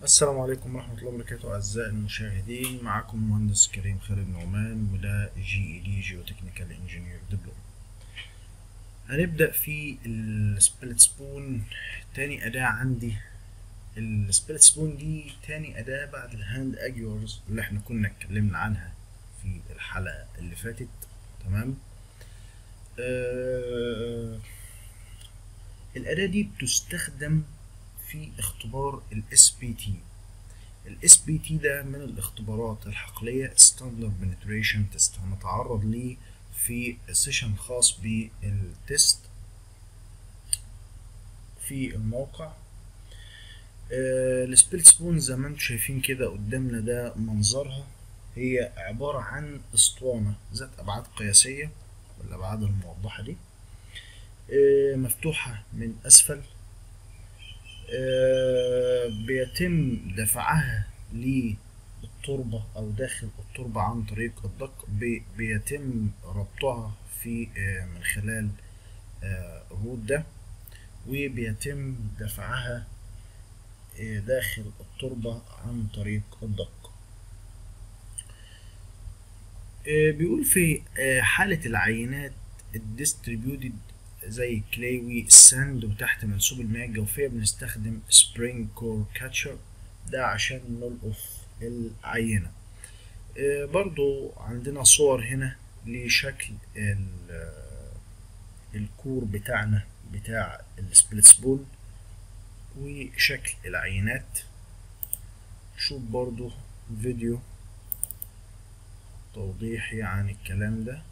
السلام عليكم ورحمة الله وبركاته أعزائي المشاهدين معكم المهندس كريم خالد نعمان وده جي اي دي جيو تكنيكال انجينير دبلوم هنبدأ في السبلت سبون تاني أداة عندي السبلت سبون دي تاني أداة بعد الهاند أجيورز اللي احنا كنا اتكلمنا عنها في الحلقة اللي فاتت تمام آه الأداة دي بتستخدم في اختبار الاس بي تي الاس بي تي ده من الاختبارات الحقلية ستاندرد بنتريشن تيست هنتعرض ليه في سيشن خاص بالتيست في الموقع آه السبيل سبون زي ما انتم شايفين كده قدامنا ده منظرها هي عبارة عن اسطوانة ذات ابعاد قياسية والابعاد الموضحة دي آه مفتوحة من اسفل بيتم دفعها للتربة أو داخل التربة عن طريق الدق بيتم ربطها في من خلال الرود ده وبيتم دفعها داخل التربة عن طريق الدق بيقول في حالة العينات الديستريبيوتد زي الكلاوي الساند وتحت منسوب المياه الجوفية بنستخدم سبرينج كور كاتشر ده عشان نلقف العينة آه برضو عندنا صور هنا لشكل الكور بتاعنا بتاع السبلت سبون وشكل العينات شوف برضو فيديو توضيحي عن الكلام ده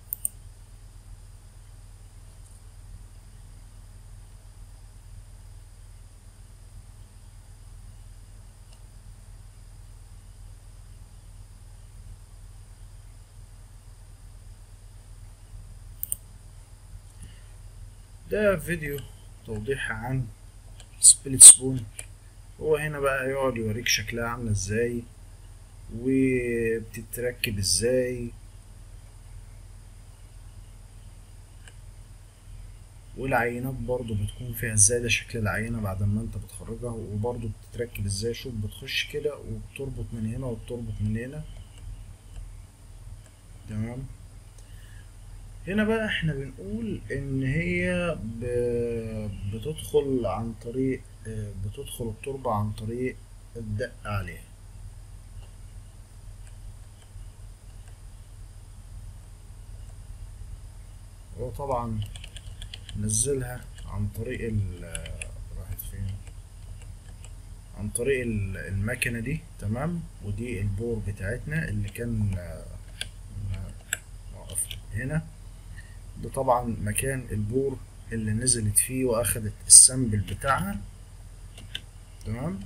ده فيديو توضيح عن سبلت سبون هو هنا بقى يقعد يوريك شكلها عاملة ازاي وبتتركب ازاي والعينات برضو بتكون فيها ازاي ده شكل العينة بعد ما انت بتخرجها وبرضو بتتركب ازاي شوف بتخش كده وبتربط من هنا وبتربط من هنا تمام هنا بقى احنا بنقول ان هي بتدخل عن طريق بتدخل التربة عن طريق الدق عليها هو طبعا نزلها عن طريق ال راحت فين عن طريق المكنة دي تمام ودي البور بتاعتنا اللي كان هنا ده طبعا مكان البور اللي نزلت فيه واخدت السامبل بتاعها تمام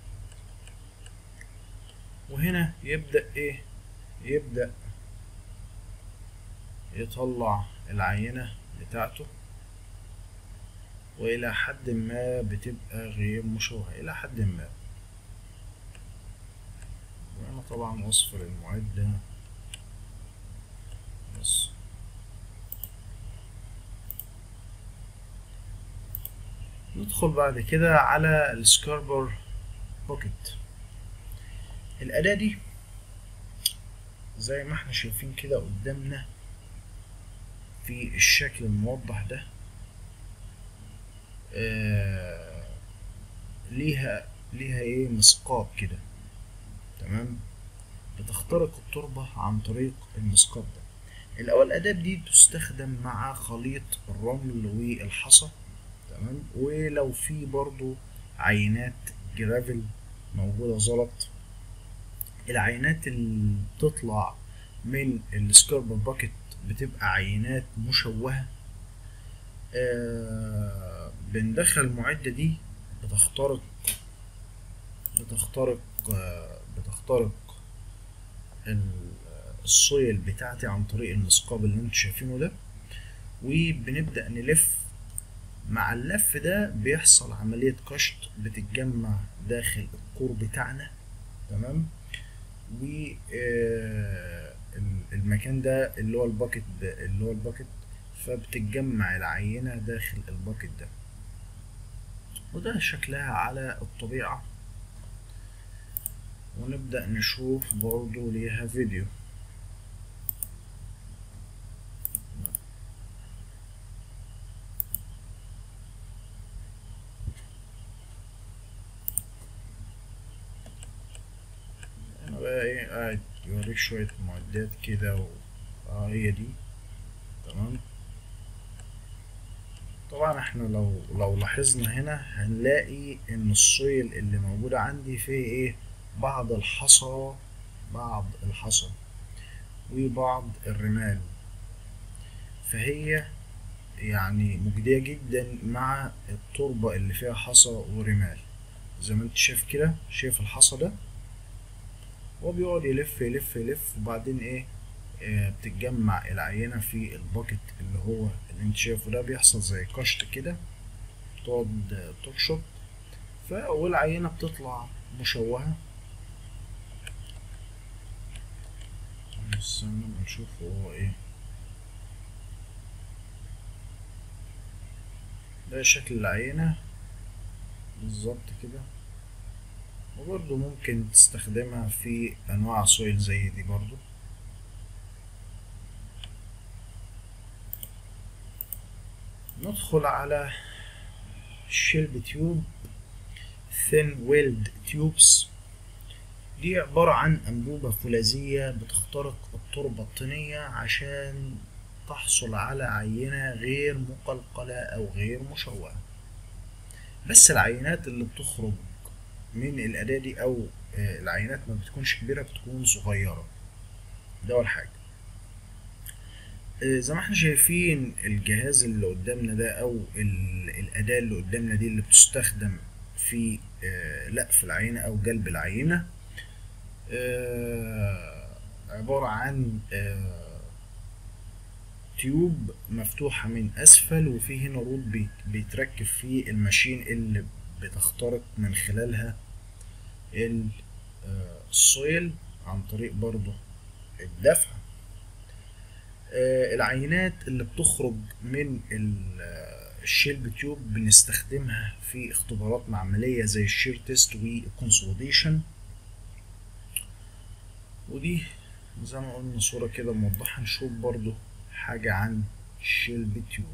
وهنا يبدأ ايه يبدأ يطلع العينة بتاعته وإلى حد ما بتبقى غير مشوهة إلى حد ما وأنا طبعا وصف المعدة بس ندخل بعد كده على السكاربر بوكيت الأداة دي زي ما احنا شايفين كده قدامنا في الشكل الموضح ده آه ليها ليها ايه مسقاب كده تمام بتخترق التربة عن طريق المسقاب ده الأول الأداة دي تستخدم مع خليط الرمل والحصى تمام ولو في برضو عينات جرافل موجودة زلط العينات اللي بتطلع من السكاربر باكيت بتبقى عينات مشوهة آه بندخل المعدة دي بتخترق بتخترق آه بتخترق الصويل بتاعتي عن طريق المسقاب اللي انتوا شايفينه ده وبنبدأ نلف مع اللف ده بيحصل عملية قشط بتتجمع داخل الكور بتاعنا تمام و المكان ده اللي هو الباكت ده اللي هو الباكت فبتتجمع العينة داخل الباكت ده وده شكلها على الطبيعة ونبدأ نشوف برضو ليها فيديو انا بقى ايه قاعد يوريك شوية معدات كده و... اه هي دي تمام طبعا احنا لو لو لاحظنا هنا هنلاقي ان السويل اللي موجودة عندي فيه ايه بعض الحصى بعض الحصى وبعض الرمال فهي يعني مجدية جدا مع التربة اللي فيها حصى ورمال زي ما انت شايف كده شايف الحصى ده هو بيقعد يلف يلف يلف وبعدين ايه آه بتتجمع العينة في الباكت اللي هو اللي انت شايفه ده بيحصل زي قشط كده تقعد تقشط والعينة بتطلع مشوهة استنى نشوف هو ايه ده شكل العينة بالظبط كده وبرضه ممكن تستخدمها في انواع سويل زي دي برضه ندخل على شيلب تيوب ثين ويلد تيوبس دي عبارة عن أنبوبة فولاذية بتخترق التربة الطينية عشان تحصل على عينة غير مقلقلة أو غير مشوهة بس العينات اللي بتخرج من الأداة دي أو العينات ما بتكونش كبيرة بتكون صغيرة ده أول حاجة زي ما احنا شايفين الجهاز اللي قدامنا ده او الاداة اللي قدامنا دي اللي بتستخدم في لقف العينة او جلب العينة عبارة عن تيوب مفتوحة من اسفل وفي هنا رود بيتركب فيه الماشين اللي بتخترق من خلالها السويل عن طريق برضه الدفع العينات اللي بتخرج من الشيلب تيوب بنستخدمها في اختبارات معملية زي الشير تيست والكونسوليديشن ودي زي ما قلنا صورة كده موضحة نشوف برضو حاجة عن الشيلب تيوب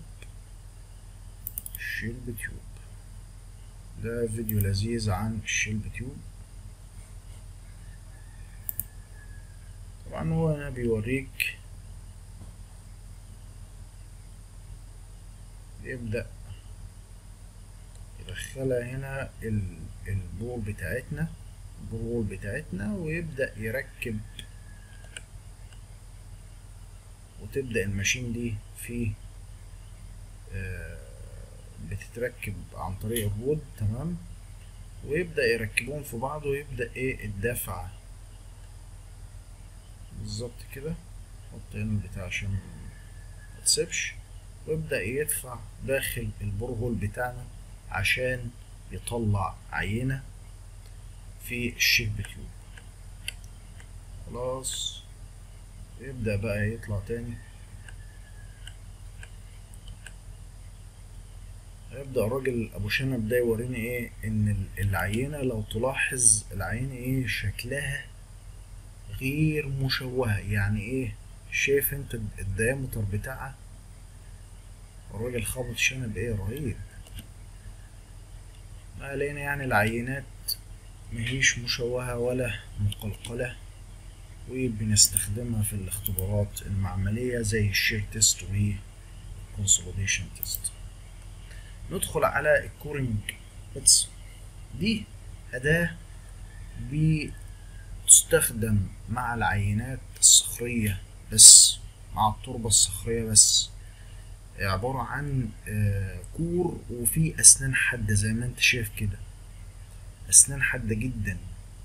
الشيلب تيوب ده فيديو لذيذ عن الشيلب تيوب طبعا هو هنا بيوريك يبدأ يدخلها هنا البول بتاعتنا البول بتاعتنا ويبدأ يركب وتبدأ الماشين دي في بتتركب عن طريق الرود تمام ويبدأ يركبون في بعض ويبدأ ايه الدفع بالظبط كده حط هنا البتاع عشان متسيبش ويبدأ يدفع داخل البرهول بتاعنا عشان يطلع عينة في الشيب تيوب خلاص يبدأ بقى يطلع تاني يبدأ الراجل أبو شنب ده يوريني إيه إن العينة لو تلاحظ العينة إيه شكلها غير مشوهة يعني إيه شايف أنت الديامتر بتاعها الراجل خابط شنب ايه رهيب ما علينا يعني العينات مهيش مشوهة ولا مقلقلة وبنستخدمها في الاختبارات المعملية زي الشير تيست والكونسوليديشن تيست ندخل على الكورنج بيتس دي أداة بتستخدم مع العينات الصخرية بس مع التربة الصخرية بس عبارة عن كور وفيه أسنان حادة زي ما أنت شايف كده أسنان حادة جدا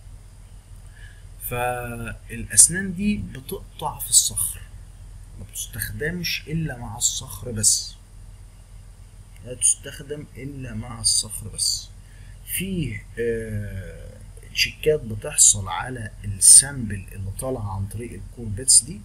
فالأسنان دي بتقطع في الصخر ما بتستخدمش إلا مع الصخر بس لا تستخدم إلا مع الصخر بس فيه تشيكات بتحصل على السامبل اللي طالع عن طريق الكور بيتس دي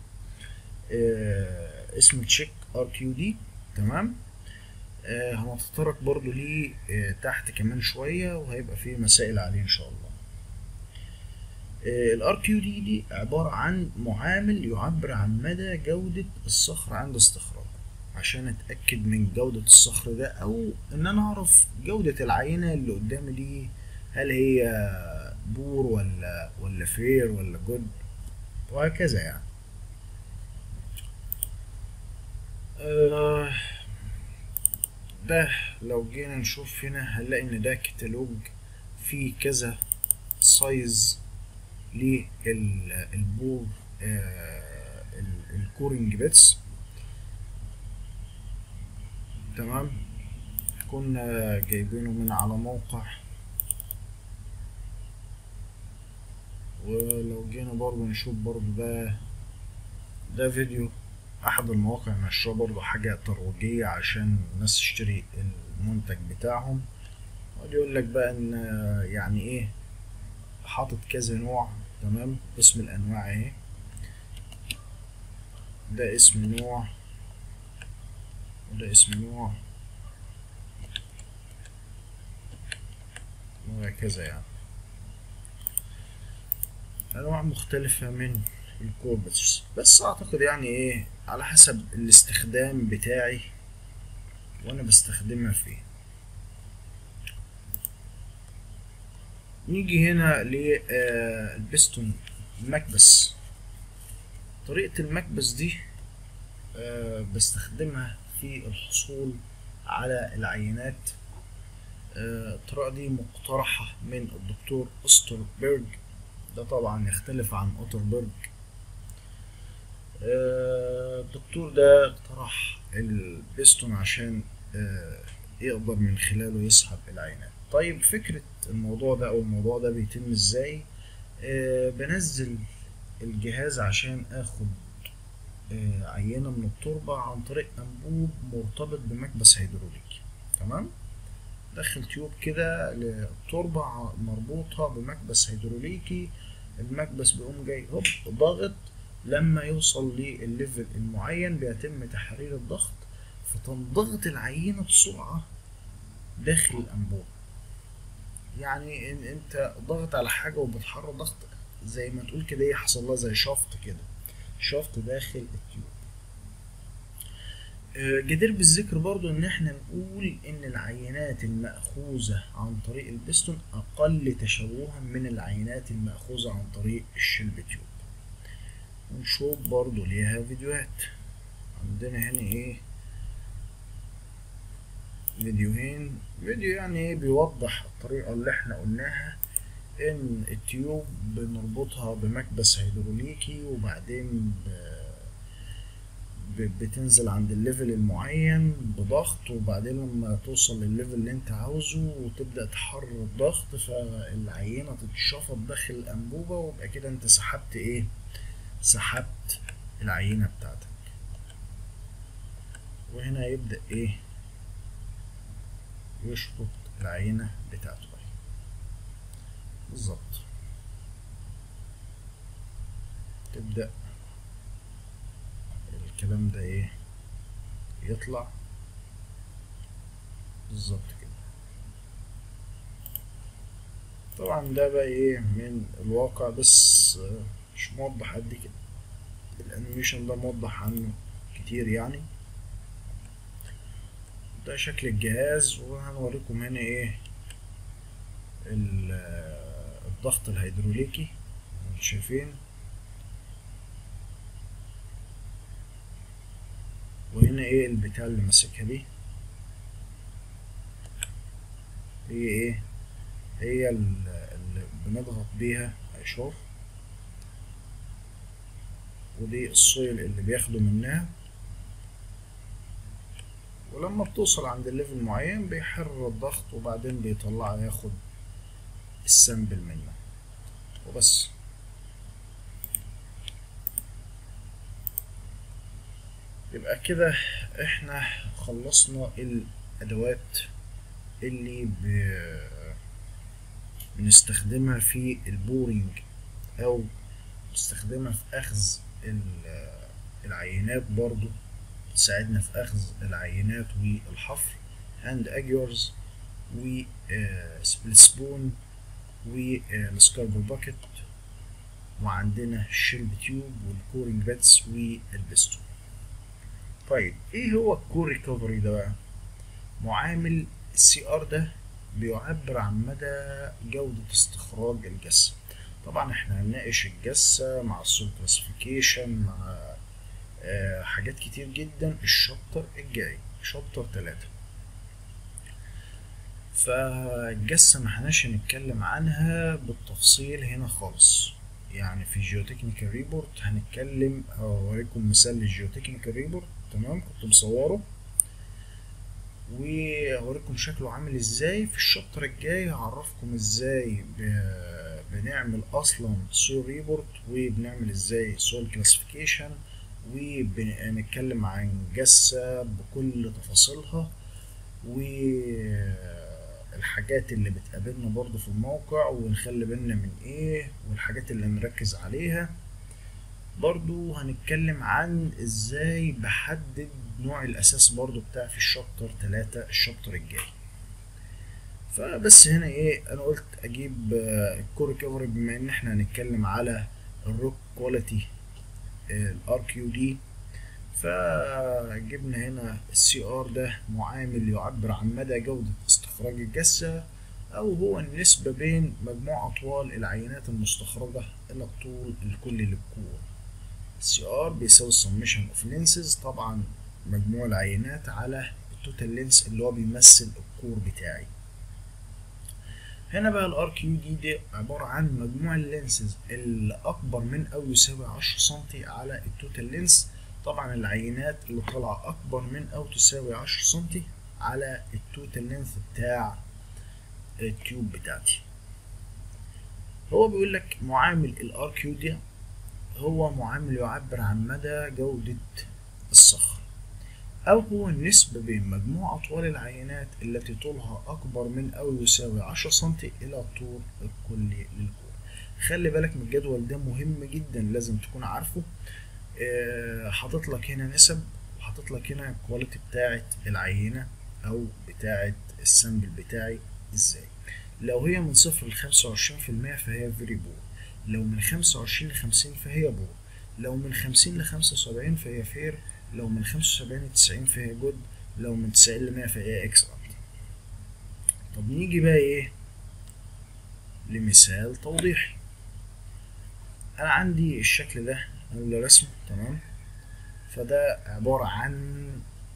اسمه تشيك ار كيو دي تمام آه هنتطرق برضو ليه آه تحت كمان شوية وهيبقى فيه مسائل عليه ان شاء الله الار كيو دي دي عبارة عن معامل يعبر عن مدى جودة الصخر عند استخراجه عشان اتأكد من جودة الصخر ده او ان انا اعرف جودة العينة اللي قدامي دي هل هي بور ولا ولا فير ولا جود وهكذا يعني آه، ده لو جينا نشوف هنا هنلاقي ان ده كتالوج فيه كذا سايز للبور آه، ال- الكورنج بيتس تمام كنا جايبينه من على موقع ولو جينا برضو نشوف برضو ده ده فيديو احد المواقع نشره برضو حاجة ترويجية عشان الناس تشتري المنتج بتاعهم يقول لك بقى ان يعني ايه حاطط كذا نوع تمام اسم الانواع اهي ده اسم نوع وده اسم نوع وهكذا يعني انواع مختلفة من الكوربتس بس اعتقد يعني ايه على حسب الاستخدام بتاعي وانا بستخدمها فين نيجي هنا للبستون المكبس طريقة المكبس دي آه، بستخدمها في الحصول على العينات آه، الطريقة دي مقترحة من الدكتور أستربرج ده طبعا يختلف عن أوتربرج آه، الدكتور ده اقترح البستون عشان آه، يقدر من خلاله يسحب العينات طيب فكرة الموضوع ده أو الموضوع ده بيتم ازاي آه، بنزل الجهاز عشان اخد آه، عينة من التربة عن طريق أنبوب مرتبط بمكبس هيدروليكي تمام دخل تيوب كده للتربة ع- مربوطة بمكبس هيدروليكي المكبس بيقوم جاي هوب ضاغط لما يوصل للليفل المعين بيتم تحرير الضغط فتنضغط العينة بسرعة داخل الأنبوب يعني إن انت ضغط على حاجة وبتحرر ضغط زي ما تقول كده ايه حصل لها زي شفط كده شفط داخل التيوب آه، جدير بالذكر برضو ان احنا نقول ان العينات المأخوذة عن طريق البستون اقل تشوها من العينات المأخوذة عن طريق الشلب تيوب ونشوف برضو ليها فيديوهات عندنا هنا ايه فيديوهين فيديو يعني ايه بيوضح الطريقة اللي احنا قلناها ان التيوب بنربطها بمكبس هيدروليكي وبعدين ب... ب- بتنزل عند الليفل المعين بضغط وبعدين لما توصل للليفل اللي انت عاوزه وتبدأ تحرر الضغط فالعينة تتشفط داخل الأنبوبة ويبقى كده انت سحبت ايه سحبت العينة بتاعتك وهنا يبدأ ايه يشفط العينة بتاعته اهي بالظبط تبدأ الكلام ده ايه يطلع بالظبط كده طبعا ده بقى ايه من الواقع بس آه، مش موضح قد كده الانيميشن ده موضح عنه كتير يعني ده شكل الجهاز وهنوريكم هنا ايه ال- آه، الضغط الهيدروليكي انتوا شايفين وهنا ايه البتاع اللي ماسكها دي هي ايه هي ال- اللي بنضغط بيها اشوف ودي السويل اللي بياخده منها ولما بتوصل عند الليفل معين بيحرر الضغط وبعدين بيطلعه ياخد السامبل منه وبس يبقى كده احنا خلصنا الادوات اللي ب... بنستخدمها في البورينج او نستخدمها في اخذ ال- العينات برضو تساعدنا في اخذ العينات والحفر هاند اجيورز والسبون والسكاربر باكت وعندنا الشيلد تيوب والكورنج بيتس والبستون طيب ايه هو الكور ريكفري ده بقى معامل السي ار ده بيعبر عن مدى جودة استخراج الجسة طبعا احنا هنناقش الجسة مع السول كلاسيفيكيشن مع آه حاجات كتير جدا الشابتر الجاي شابتر تلاتة فالجسة ما احناش هنتكلم عنها بالتفصيل هنا خالص يعني في الجيوتكنيكال ريبورت هنتكلم اوريكم مثال للجيوتكنيكال ريبورت تمام كنت مصوره وهوريكم شكله عامل ازاي في الشابتر الجاي هعرفكم ازاي بنعمل اصلا سول ريبورت وبنعمل ازاي سول كلاسيفيكيشن وبنتكلم عن جسة بكل تفاصيلها والحاجات اللي بتقابلنا برضو في الموقع ونخلي بالنا من ايه والحاجات اللي نركز عليها برضو هنتكلم عن ازاي بحدد نوع الاساس برضو بتاعي في الشابتر 3 الشابتر الجاي فبس هنا ايه انا قلت اجيب الكور ريكفري بما ان احنا هنتكلم على الروك كواليتي الار كيو دي فجبنا هنا السي ار ده معامل يعبر عن مدى جودة استخراج الجثة أو هو النسبة بين مجموع أطوال العينات المستخرجة إلى الطول الكلي للكور السي ار بيساوي السمشن اوف لينسز طبعا مجموع العينات على التوتال لينس اللي هو بيمثل الكور بتاعي هنا بقى الار كيو دي دي عبارة عن مجموع اللينسز اللي أكبر من أو يساوي 10 سنتي على التوتال لينس طبعا العينات اللي طالعة أكبر من أو تساوي 10 سنتي على التوتال لينث بتاع التيوب بتاعتي هو بيقول لك معامل الار كيو دي هو معامل يعبر عن مدى جودة الصخر أو هو النسبة بين مجموع أطوال العينات التي طولها أكبر من أو يساوي 10 سنتي إلى الطول الكلي للكور خلي بالك من الجدول ده مهم جدا لازم تكون عارفه آه حاطط لك هنا نسب وحاطط لك هنا الكواليتي بتاعة العينة أو بتاعة السامبل بتاعي إزاي لو هي من صفر لخمسة وعشرين في المية فهي فيري بور لو من خمسة وعشرين لخمسين فهي بور لو من خمسين لخمسة وسبعين فهي فير لو من خمسة وسبعين لتسعين فهي جود لو من تسعين لمية فهي اكسلنت طب نيجي بقى ايه لمثال توضيحي انا عندي الشكل ده اللي رسمه تمام فده عبارة عن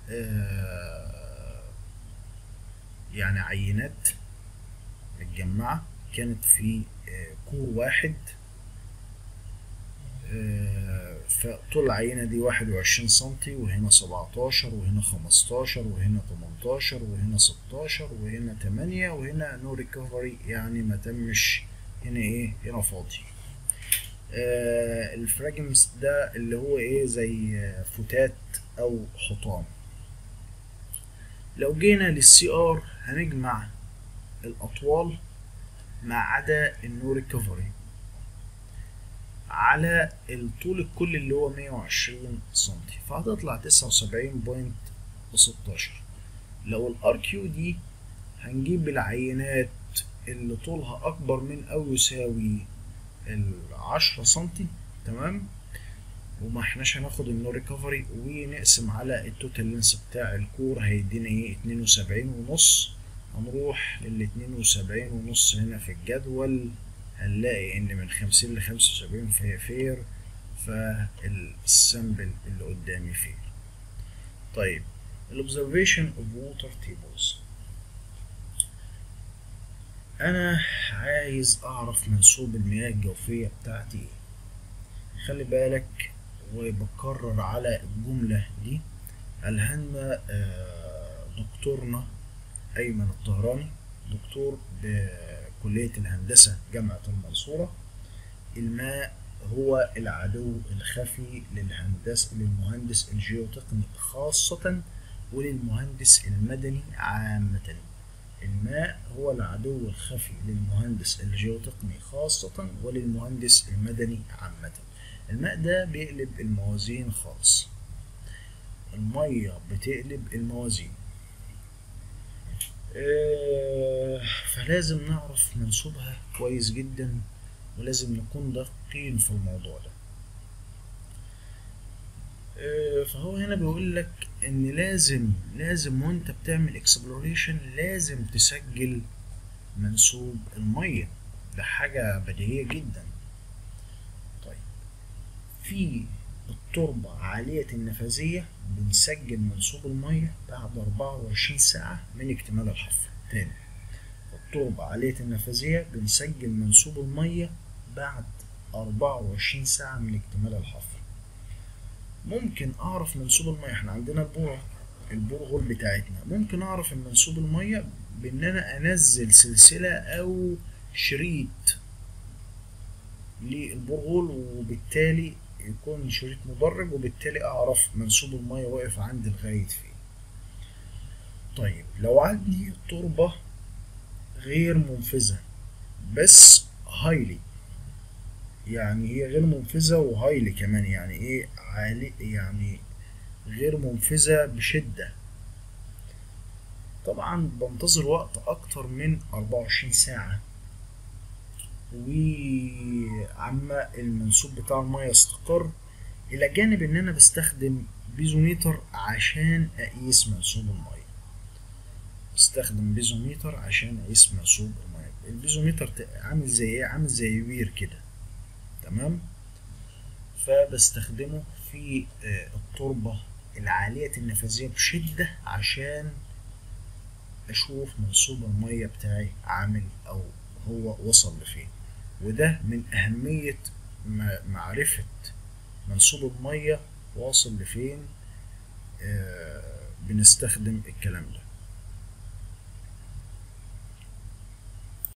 آه يعني عينات متجمعة كانت في آه كور واحد فطول العينة دي واحد وعشرين سنتي وهنا سبعتاشر وهنا خمستاشر وهنا تمنتاشر وهنا ستاشر وهنا تمانية وهنا نو ريكفري يعني ما تمش هنا ايه هنا فاضي آه الفراجمنتس ده اللي هو ايه زي فتات او حطام لو جينا للسي ار هنجمع الاطوال ما عدا النو ريكفري على الطول الكلي اللي هو 120 سنتي فهتطلع تسعة وسبعين بوينت وستاشر لو الار كيو دي هنجيب العينات اللي طولها أكبر من أو يساوي العشرة سنتي تمام وما احناش هناخد النو ريكفري ونقسم على التوتال لينس بتاع الكور هيدينا ايه اتنين وسبعين ونص هنروح للاتنين وسبعين ونص هنا في الجدول هنلاقي ان من خمسين لخمسة وسبعين فهي فير فالسامبل اللي قدامي فير طيب الobservation of water tables انا عايز اعرف منسوب المياه الجوفية بتاعتي ايه خلي بالك وبكرر على الجملة دي ألهمنا دكتورنا أيمن الطهراني دكتور بكلية الهندسة جامعة المنصورة الماء هو العدو الخفي للهندسة للمهندس الجيوتقني خاصة وللمهندس المدني عامة الماء هو العدو الخفي للمهندس الجيوتقني خاصة وللمهندس المدني عامة الماء ده بيقلب الموازين خالص المية بتقلب الموازين آه فلازم نعرف منسوبها كويس جدا ولازم نكون دقيقين في الموضوع ده آه، فهو هنا بيقول لك ان لازم لازم وانت بتعمل اكسبلوريشن لازم تسجل منسوب الميه ده حاجة بديهية جدا طيب في التربة عالية النفاذية بنسجل منسوب المية بعد 24 ساعة من اكتمال الحفر تاني التربة عالية النفاذية بنسجل منسوب المية بعد 24 ساعة من اكتمال الحفر ممكن أعرف منسوب المية احنا عندنا البورة البورغول بتاعتنا ممكن أعرف منسوب المية بإن أنا أنزل سلسلة أو شريط للبرغول وبالتالي يكون شريط مدرج وبالتالي اعرف منسوب المية واقف عندي لغاية فين طيب لو عندي تربة غير منفذة بس هايلي يعني هي غير منفذة وهايلي كمان يعني ايه عالي يعني غير منفذة بشدة طبعا بنتظر وقت اكتر من 24 ساعة وعما المنسوب بتاع المية يستقر الى جانب ان انا بستخدم بيزوميتر عشان اقيس منسوب المية بستخدم بيزوميتر عشان اقيس منسوب المية البيزوميتر عامل زي ايه عامل زي وير كده تمام فبستخدمه في التربة العالية النفاذية بشدة عشان اشوف منسوب المية بتاعي عامل او هو وصل لفين وده من أهمية معرفة منسوب المية واصل لفين آه بنستخدم الكلام ده